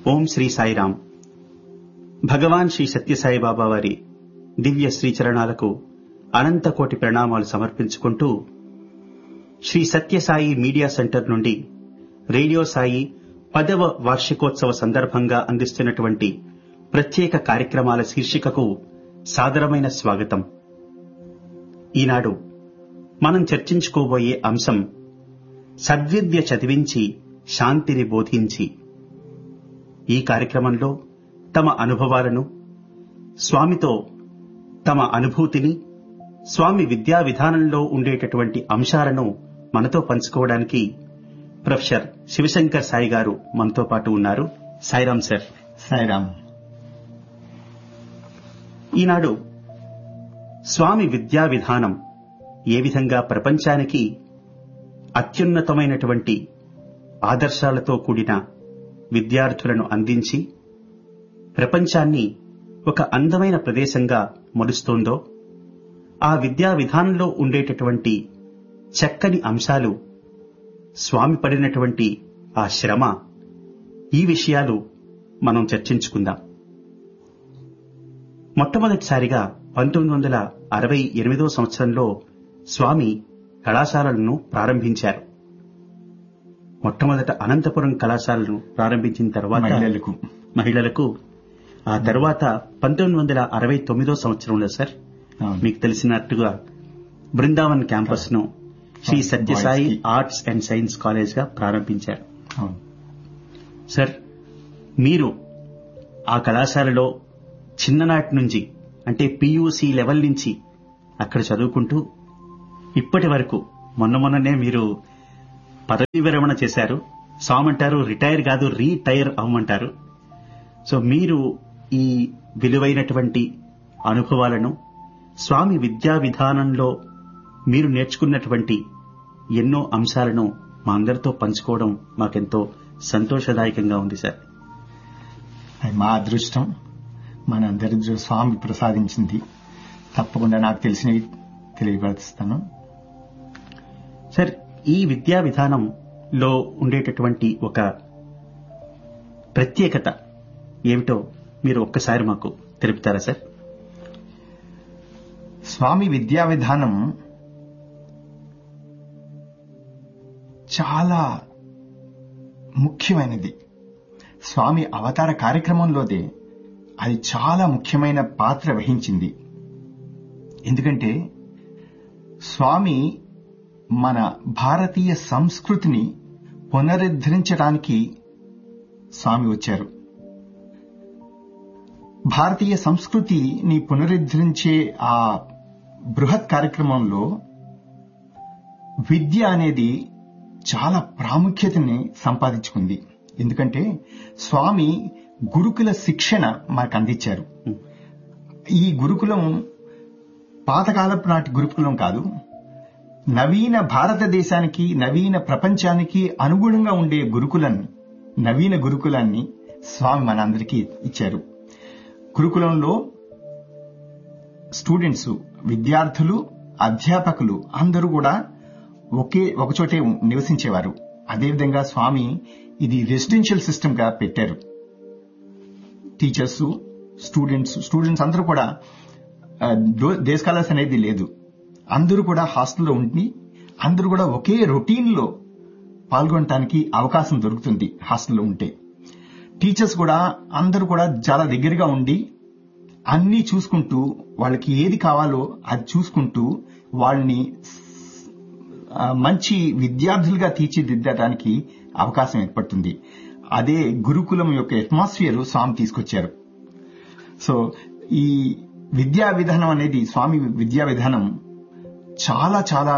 ఓం శ్రీ సాయిరాం భగవాన్ శ్రీ సత్యసాయి బాబా వారి దివ్య శ్రీచరణాలకు అనంతకోటి ప్రణామాలు సమర్పించుకుంటూ శ్రీ సత్యసాయి మీడియా సెంటర్ నుండి రేడియో సాయి పదవ వార్షికోత్సవ సందర్భంగా అందిస్తున్నటువంటి ప్రత్యేక కార్యక్రమాల శీర్షికకు సాదరమైన స్వాగతం ఈనాడు మనం చర్చించుకోబోయే అంశం సద్విద్య చదివించి శాంతిని బోధించి ఈ కార్యక్రమంలో తమ అనుభవాలను స్వామితో తమ అనుభూతిని స్వామి విద్యా విధానంలో ఉండేటటువంటి అంశాలను మనతో పంచుకోవడానికి ప్రొఫెసర్ శివశంకర్ సాయి గారు మనతో పాటు ఉన్నారు సాయిరాం సార్ సాయిరామ్ ఈనాడు స్వామి విద్యా విధానం ఏ విధంగా ప్రపంచానికి అత్యున్నతమైనటువంటి ఆదర్శాలతో కూడిన విద్యార్థులను అందించి ప్రపంచాన్ని ఒక అందమైన ప్రదేశంగా మలుస్తోందో ఆ విద్యా విధానంలో ఉండేటటువంటి చక్కని అంశాలు స్వామి పడినటువంటి ఆ శ్రమ ఈ విషయాలు మనం చర్చించుకుందాం మొట్టమొదటిసారిగా పంతొమ్మిది వందల అరవై ఎనిమిదో సంవత్సరంలో స్వామి కళాశాలలను ప్రారంభించారు మొట్టమొదట అనంతపురం కళాశాలను ప్రారంభించిన తర్వాత మహిళలకు మహిళలకు ఆ తర్వాత పంతొమ్మిది వందల అరవై తొమ్మిదో సంవత్సరంలో సార్ అవును. మీకు తెలిసినట్టుగా బృందావన్ క్యాంపస్ ను శ్రీ అవును, సత్యసాయి boys కి. ఆర్ట్స్ అండ్ సైన్స్ కాలేజ్ గా ప్రారంభించారు అవును. సార్ మీరు ఆ కళాశాలలో చిన్ననాటి నుంచి అంటే పియూసి లెవెల్ నుంచి అక్కడ చదువుకుంటూ ఇప్పటి వరకు మొన్న మొన్ననే మీరు పదవీ విరమణ చేశారు సామంటారు రిటైర్ కాదు రీటైర్ అవ్వమంటారు సో మీరు ఈ విలువైనటువంటి అనుభవాలను స్వామి విద్యా విధానంలో మీరు నేర్చుకున్నటువంటి ఎన్నో అంశాలను మా అందరితో పంచుకోవడం మాకెంతో సంతోషదాయకంగా ఉంది సార్ అది మా అదృష్టం మనందరి స్వామి ప్రసాదించింది తప్పకుండా నాకు తెలిసినవి తెలియపరుస్తాను సార్ ఈ విద్యా విధానంలో ఉండేటటువంటి ఒక ప్రత్యేకత ఏమిటో మీరు ఒక్కసారి మాకు తెలుపుతారా సార్ స్వామి విద్యా విధానం చాలా ముఖ్యమైనది స్వామి అవతార కార్యక్రమంలోదే అది చాలా ముఖ్యమైన పాత్ర వహించింది ఎందుకంటే స్వామి మన భారతీయ సంస్కృతిని పునరుద్ధరించడానికి స్వామి వచ్చారు భారతీయ సంస్కృతిని పునరుద్ధరించే ఆ బృహత్ కార్యక్రమంలో విద్య అనేది చాలా ప్రాముఖ్యతని సంపాదించుకుంది ఎందుకంటే స్వామి గురుకుల శిక్షణ మనకు అందించారు ఈ గురుకులం పాతకాలపు నాటి గురుకులం కాదు నవీన భారతదేశానికి నవీన ప్రపంచానికి అనుగుణంగా ఉండే గురుకులాన్ని నవీన గురుకులాన్ని స్వామి మనందరికీ ఇచ్చారు గురుకులంలో స్టూడెంట్స్ విద్యార్థులు అధ్యాపకులు అందరూ కూడా ఒకే ఒకచోటే నివసించేవారు అదేవిధంగా స్వామి ఇది రెసిడెన్షియల్ సిస్టమ్ గా పెట్టారు టీచర్స్ స్టూడెంట్స్ స్టూడెంట్స్ అందరూ కూడా డే స్కాలర్స్ అనేది లేదు అందరూ కూడా హాస్టల్లో ఉండి అందరూ కూడా ఒకే రొటీన్ లో పాల్గొనడానికి అవకాశం దొరుకుతుంది హాస్టల్లో ఉంటే టీచర్స్ కూడా అందరూ కూడా చాలా దగ్గరగా ఉండి అన్ని చూసుకుంటూ వాళ్ళకి ఏది కావాలో అది చూసుకుంటూ వాళ్ళని ఆ, మంచి విద్యార్థులుగా తీర్చిదిద్దడానికి అవకాశం ఏర్పడుతుంది అదే గురుకులం యొక్క అట్మాస్ఫియర్ స్వామి తీసుకొచ్చారు సో ఈ విద్యా విధానం అనేది స్వామి విద్యా విధానం చాలా చాలా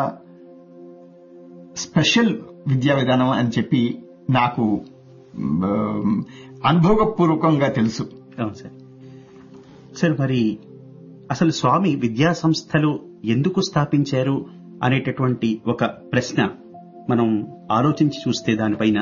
స్పెషల్ విద్యా విధానం అని చెప్పి నాకు మ్, అనుభవపూర్వకంగా తెలుసు అవును సార్ సార్ మరి అసలు స్వామి విద్యా సంస్థలు ఎందుకు స్థాపించారు అనేటటువంటి ఒక ప్రశ్న మనం ఆలోచించి చూస్తే దానిపైన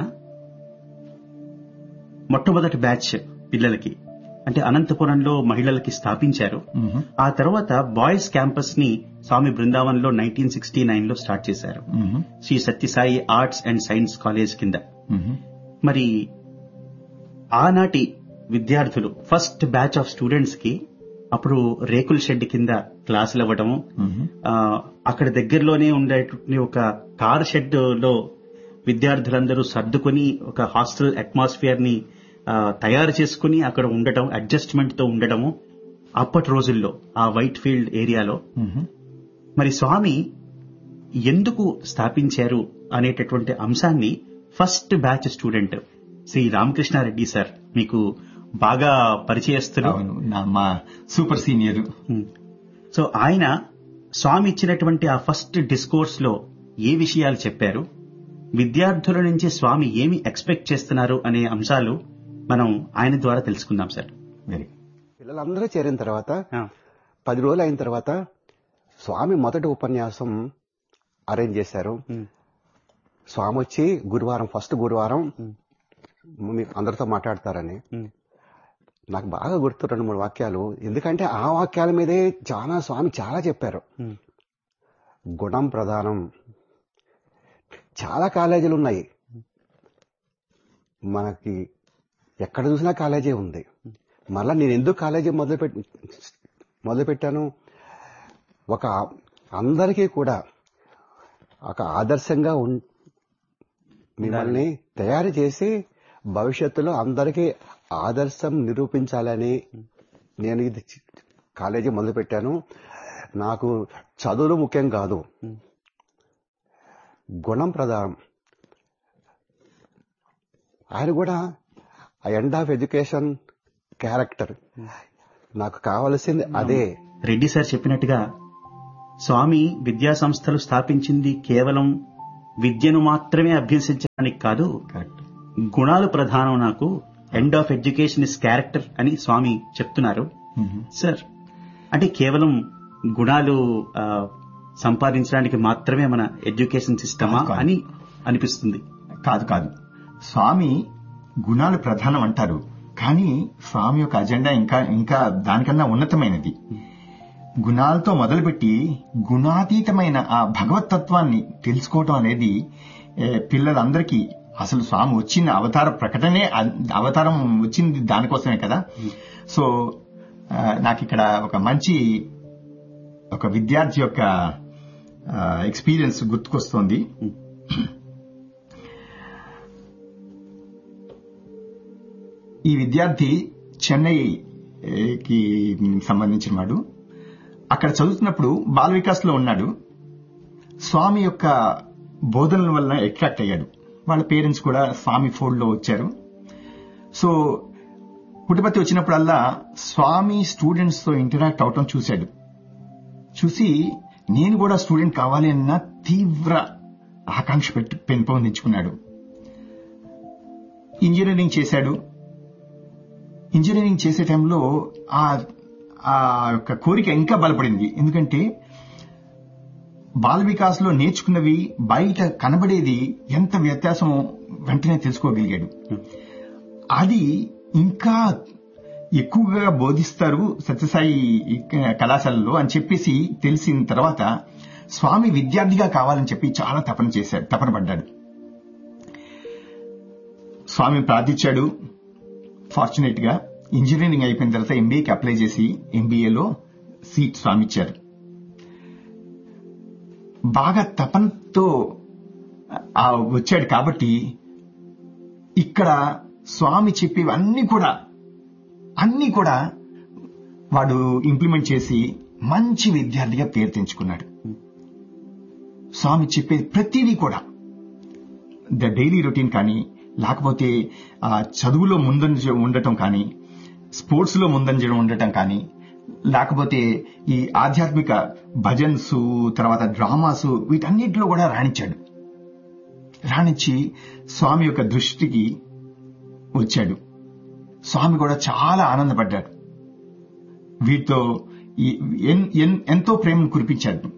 మొట్టమొదటి బ్యాచ్ పిల్లలకి అంటే అనంతపురంలో మహిళలకి స్థాపించారు మ్మ్. ఆ తర్వాత బాయ్స్ క్యాంపస్ ని స్వామి బృందావన్ లో నైన్టీన్ సిక్స్టీ నైన్ లో స్టార్ట్ చేశారు మ్మ్. Shri Sathya Sai arts and science college కింద మ్మ్. మరి ఆనాటి విద్యార్థులు ఫస్ట్ బ్యాచ్ ఆఫ్ స్టూడెంట్స్ కి అప్పుడు రేకుల షెడ్ కింద క్లాసులు ఇవ్వడము ఆ, అక్కడ దగ్గరలోనే ఉండేటువంటి ఒక కార్ షెడ్ లో విద్యార్థులందరూ సర్దుకొని ఒక హాస్టల్ అట్మాస్ఫియర్ ని ఆ, తయారు చేసుకుని అక్కడ ఉండటం అడ్జస్ట్మెంట్ తో ఉండటము అప్పటి రోజుల్లో ఆ వైట్ ఫీల్డ్ ఏరియాలో మరి స్వామి ఎందుకు స్థాపించారు అనేటటువంటి అంశాన్ని first batch student Shri Ramakrishna Reddy sir మీకు బాగా పరిచయస్తులు అవును నా మా సూపర్ సీనియర్ ఉమ్. సో ఆయన స్వామి ఇచ్చినటువంటి ఆ ఫస్ట్ డిస్కోర్స్ లో ఏ విషయాలు చెప్పారు విద్యార్థుల నుంచి స్వామి ఏమి ఎక్స్పెక్ట్ చేస్తున్నారు అనే అంశాలు మనం ఆయన ద్వారా తెలుసుకుందాం సార్ వెరీ పిల్లలందరూ చేరిన తర్వాత పది రోజులు అయిన తర్వాత స్వామి మొదటి ఉపన్యాసం అరేంజ్ చేశారు స్వామి వచ్చి గురువారం ఫస్ట్ గురువారం మీ అందరితో మాట్లాడతారని నాకు బాగా గుర్తు రెండు మూడు వాక్యాలు ఎందుకంటే ఆ వాక్యాల మీదే చాలా స్వామి చాలా చెప్పారు గుణం ప్రధానం చాలా కాలేజీలు ఉన్నాయి మనకి ఎక్కడ చూసినా కాలేజీ ఉంది మళ్ళా నేను ఎందుకు కాలేజీ మొదలుపెట్టి మొదలుపెట్టాను ఒక అందరికీ కూడా ఒక ఆదర్శంగా ఉన్ మిమ్మల్ని తయారు చేసి భవిష్యత్తులో అందరికీ ఆదర్శం నిరూపించాలని నేను ఇది చి- కాలేజీ మొదలుపెట్టాను నాకు చదువులు ముఖ్యం కాదు గుణం ప్రధానం ఆయన కూడా ఎండ్ ఆఫ్ ఎడ్యుకేషన్ క్యారెక్టర్ నాకు కావలసింది అదే రెడ్డి సార్ చెప్పినట్టుగా స్వామి విద్యా సంస్థలు స్థాపించింది కేవలం విద్యను మాత్రమే అభ్యసించడానికి కాదు కరెక్ట్ గుణాలు ప్రధానం నాకు end of education is character అని స్వామి చెప్తున్నారు సార్ అంటే కేవలం గుణాలు ఆ, సంపాదించడానికి మాత్రమే మన ఎడ్యుకేషన్ సిస్టమా కాదు. అని అనిపిస్తుంది కాదు కాదు స్వామి గుణాలు ప్రధానం అంటారు కానీ స్వామి యొక్క అజెండా ఇంకా ఇంకా దానికన్నా ఉన్నతమైనది గుణాలతో మొదలుపెట్టి గుణాతీతమైన ఆ భగవతత్వాన్ని తెలుసుకోవటం అనేది ఏ, పిల్లలందరికీ అసలు స్వామి వచ్చిన అవతార ప్రకటనే అ- అవతారం వచ్చింది దానికోసమే కదా సో ఆ, నాకు ఇక్కడ ఒక మంచి ఒక విద్యార్థి యొక్క ఎక్స్పీరియన్స్ గుర్తుకొస్తోంది ఈ విద్యార్థి చెన్నైకి సంబంధించిన వాడు అక్కడ చదువుతున్నప్పుడు బాల వికాస్ లో ఉన్నాడు స్వామి యొక్క బోధనల వల్ల అట్రాక్ట్ అయ్యాడు వాళ్ళ పేరెంట్స్ కూడా స్వామి ఫోల్డ్ లో వచ్చారు సో పుట్టపర్తి వచ్చినప్పుడల్లా స్వామి స్టూడెంట్స్ తో ఇంటరాక్ట్ అవటం చూశాడు చూసి నేను కూడా స్టూడెంట్ కావాలి అన్న తీవ్ర ఆకాంక్ష పెట్టి పెంపొందించుకున్నాడు ఇంజనీరింగ్ చేశాడు ఇంజనీరింగ్ చేసే టైంలో ఆ ఆ యొక్క కోరిక ఇంకా బలపడింది ఎందుకంటే బాల వికాస్ లో నేర్చుకున్నవి బయట కనబడేది ఎంత వ్యత్యాసం వెంటనే తెలుసుకోగలిగాడు అది ఇంకా ఎక్కువగా బోధిస్తారు సత్యసాయి కళాశాలలో అని చెప్పేసి తెలిసిన తర్వాత స్వామి విద్యార్థిగా కావాలని చెప్పి చాలా తపన చేశాడు తపన పడ్డాడు స్వామి ప్రార్థించాడు ఫార్చునేట్ గా ఇంజనీరింగ్ అయిపోయిన తర్వాత ఎంబీఏకి అప్లై చేసి ఎంబీఏలో సీట్ స్వామి ఇచ్చారు బాగా తపనతో ఆ వచ్చాడు కాబట్టి ఇక్కడ స్వామి చెప్పేవి అన్ని కూడా అన్ని కూడా వాడు ఇంప్లిమెంట్ చేసి మంచి విద్యార్థిగా పేరు తెంచుకున్నాడు స్వామి చెప్పేది ప్రతిదీ కూడా ద డైలీ రొటీన్ కానీ లేకపోతే ఆ చదువులో ముందంజ ఉండటం కానీ స్పోర్ట్స్ లో ముందంజ ఉండటం కానీ లేకపోతే ఈ ఆధ్యాత్మిక భజన్స్ తర్వాత డ్రామాస్ వీటన్నిటిలో కూడా రాణించాడు రాణించి స్వామి యొక్క దృష్టికి వచ్చాడు స్వామి కూడా చాలా ఆనందపడ్డాడు వీటితో ఈ- ఎన్- ఎన్- ఎంతో ప్రేమను కురిపించాడు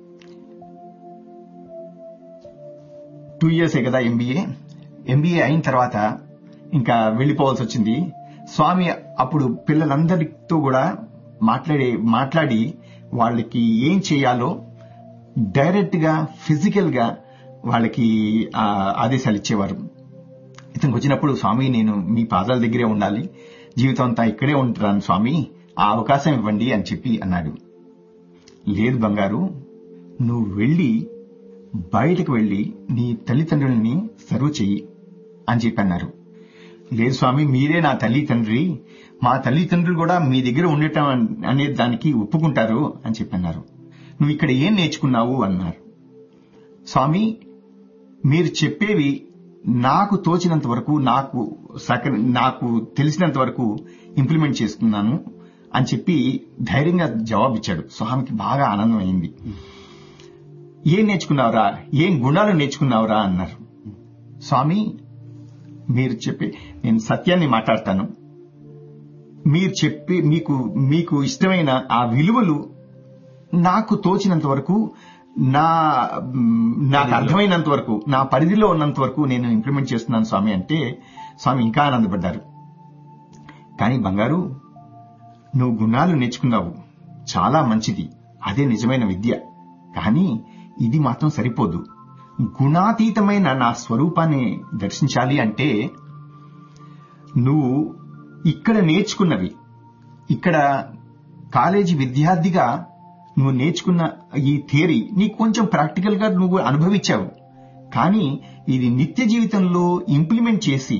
టూ ఇయర్సే కదా ఎంబీఏ ఎంబీఏ అయిన తర్వాత ఇంకా వెళ్ళిపోవాల్సి వచ్చింది స్వామి అప్పుడు పిల్లలందరితో కూడా మాట్లాడే మాట్లాడి వాళ్ళకి ఏం చేయాలో డైరెక్ట్ గా ఫిజికల్ గా వాళ్ళకి ఆ, ఆదేశాలు ఇచ్చేవారు ఇతనికి వచ్చినప్పుడు స్వామి నేను మీ పాదాల దగ్గరే ఉండాలి జీవితం అంతా ఇక్కడే ఉంటాను స్వామి ఆ అవకాశం ఇవ్వండి అని చెప్పి అన్నాడు లేదు బంగారు నువ్వు వెళ్ళి బయటకు వెళ్ళి నీ తల్లిదండ్రుల్ని సర్వ్ చెయ్యి అని చెప్పి అన్నారు లేదు స్వామి మీరే నా తల్లి తండ్రి మా తల్లిదండ్రులు కూడా మీ దగ్గర ఉండటం అనే దానికి ఒప్పుకుంటారు అని చెప్పి అన్నారు నువ్వు ఇక్కడ ఏం నేర్చుకున్నావు అన్నారు స్వామి మీరు చెప్పేవి నాకు తోచినంత వరకు నాకు సక నాకు తెలిసినంత వరకు ఇంప్లిమెంట్ చేస్తున్నాను అని చెప్పి ధైర్యంగా జవాబిచ్చాడు స్వామికి బాగా ఆనందం అయింది ఏం నేర్చుకున్నావురా ఏం గుణాలు నేర్చుకున్నావురా అన్నారు స్వామి మీరు చెప్పి నేను సత్యాన్ని మాట్లాడతాను మీరు చెప్పి మీకు మీకు ఇష్టమైన ఆ విలువలు నాకు తోచినంత వరకు నా మ్, నాకు అర్థమైనంత వరకు నా పరిధిలో ఉన్నంత వరకు నేను ఇంప్లిమెంట్ చేస్తున్నాను స్వామి అంటే స్వామి ఇంకా ఆనందపడ్డారు కానీ బంగారు నువ్వు గుణాలు నేర్చుకున్నావు చాలా మంచిది అదే నిజమైన విద్య కానీ ఇది మాత్రం సరిపోదు గుణాతీతమైన నా స్వరూపాన్ని దర్శించాలి అంటే నువ్వు ఇక్కడ నేర్చుకున్నవి ఇక్కడ కాలేజీ విద్యార్థిగా నువ్వు నేర్చుకున్న ఈ థియరీ నీకు కొంచెం ప్రాక్టికల్ గా నువ్వు అనుభవించావు కానీ ఇది నిత్య జీవితంలో ఇంప్లిమెంట్ చేసి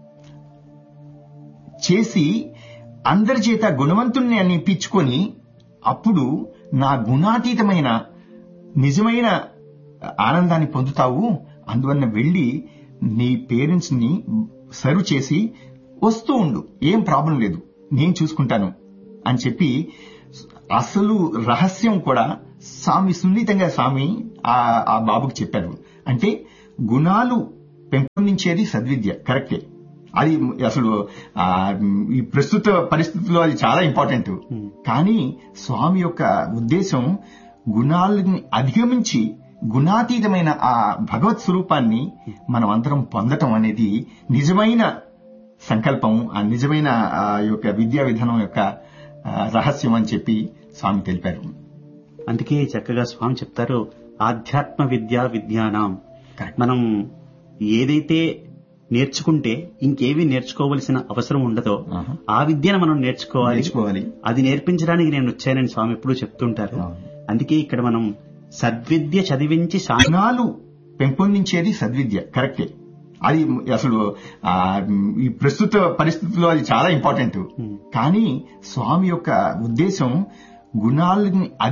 చేసి అందరి చేత గుణవంతుణ్ణి అనిపించుకొని అప్పుడు నా గుణాతీతమైన నిజమైన ఆనందాన్ని పొందుతావు అందువల్ల వెళ్ళి నీ పేరెంట్స్ ని సర్వ్ చేసి వస్తూ ఉండు ఏం ప్రాబ్లం లేదు నేను చూసుకుంటాను అని చెప్పి అసలు రహస్యం కూడా స్వామి సున్నితంగా స్వామి ఆ ఆ బాబుకి చెప్పారు అంటే గుణాలు పెంపొందించేది సద్విద్య కరెక్టే అది అసలు ఆ, ఈ ప్రస్తుత పరిస్థితుల్లో అది చాలా ఇంపార్టెంట్ కానీ స్వామి యొక్క ఉద్దేశం గుణాలని అధిగమించి గుణాతీతమైన ఆ భగవత్ స్వరూపాన్ని మనం అందరం పొందటం అనేది నిజమైన సంకల్పం ఆ నిజమైన ఆ యొక్క విద్యా విధానం యొక్క ఆ, రహస్యం అని చెప్పి స్వామి తెలిపారు అందుకే చక్కగా స్వామి చెప్తారు ఆధ్యాత్మ విద్యా విజ్ఞానం Correct. మనం ఏదైతే నేర్చుకుంటే ఇంకేవి నేర్చుకోవలసిన అవసరం ఉండదో ఆహా. ఆ విద్యను మనం నేర్చుకోవాలి నేర్చుకోవాలి అది నేర్పించడానికి నేను వచ్చానని స్వామి ఎప్పుడూ చెప్తుంటారు అవును. అందుకే ఇక్కడ మనం సద్విద్య చదివించి సా- గుణాలు పెంపొందించేది సద్విద్య కరెక్టే అది అసలు ఆ, ఈ ప్రస్తుత పరిస్థితుల్లో అది చాలా ఇంపార్టెంట్ కానీ స్వామి యొక్క ఉద్దేశం గుణాలని